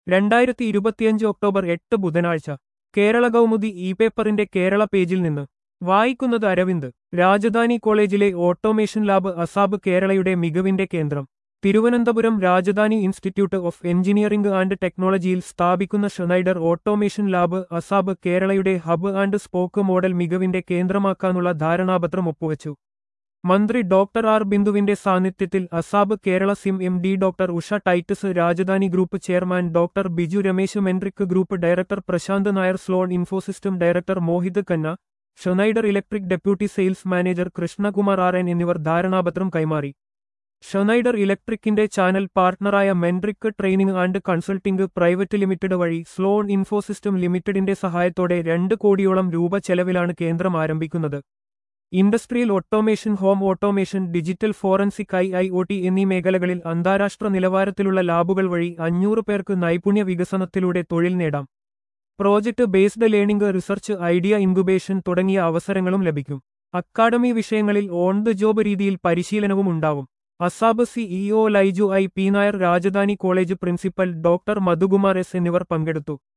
രണ്ടായിരത്തി ഇരുപത്തിയഞ്ച് ഒക്ടോബർ എട്ട് ബുധനാഴ്ച കേരള കൗമുദി ഇ പേപ്പറിന്റെ കേരള പേജിൽ നിന്ന് വായിക്കുന്നത് അരവിന്ദ് രാജധാനി കോളേജിലെ ഓട്ടോമേഷൻ ലാബ് അസാബ് കേരളയുടെ മികവിന്റെ കേന്ദ്രം Thiruvananthapuram Rajadhani institute of engineering and ടെക്നോളജിയിൽ സ്ഥാപിക്കുന്ന ഷൊനൈഡർ ഓട്ടോമേഷൻ ലാബ് അസാബ് കേരളയുടെ ഹബ് ആൻഡ് സ്പോക്ക് മോഡൽ മികവിന്റെ കേന്ദ്രമാക്കാനുള്ള ധാരണാപത്രം ഒപ്പുവച്ചു മന്ത്രി ഡോക്ടർ ആർ ബിന്ദുവിന്റെ സാന്നിധ്യത്തിൽ ASAP Kerala C M D doctor Usha Titus Rajadhani group chairman doctor Biju Ramesh Mentric group director Prashant Nair Sloan Infosystem director Mohit Kanna Schneider Electric deputy sales manager Krishnakumar R N എന്നിവർ ധാരണാപത്രം കൈമാറി ഷൊനൈഡർ ഇലക്ട്രിക്കിന്റെ ചാനൽ പാർട്ണറായ Mentric training and consulting private limited വഴി Sloan ഇൻഫോസിസ്റ്റം ലിമിറ്റഡിന്റെ സഹായത്തോടെ രണ്ട് കോടിയോളം രൂപ ചെലവിലാണ് കേന്ദ്രം ആരംഭിക്കുന്നത് industrial automation home automation digital forensic I I O T എന്നീ മേഖലകളിൽ അന്താരാഷ്ട്ര നിലവാരത്തിലുള്ള ലാബുകൾ വഴി അഞ്ഞൂറ് പേർക്ക് നൈപുണ്യ വികസനത്തിലൂടെ തൊഴിൽ നേടാം project based learning research idea incubation തുടങ്ങിയ അവസരങ്ങളും ലഭിക്കും അക്കാഡമി വിഷയങ്ങളിൽ ഓൺ ദ ജോബ് രീതിയിൽ പരിശീലനവും ഉണ്ടാവും ASAP CEO Laiju I P Nair Rajadhani college principal doctor Madhukumar S എന്നിവർ പങ്കെടുത്തു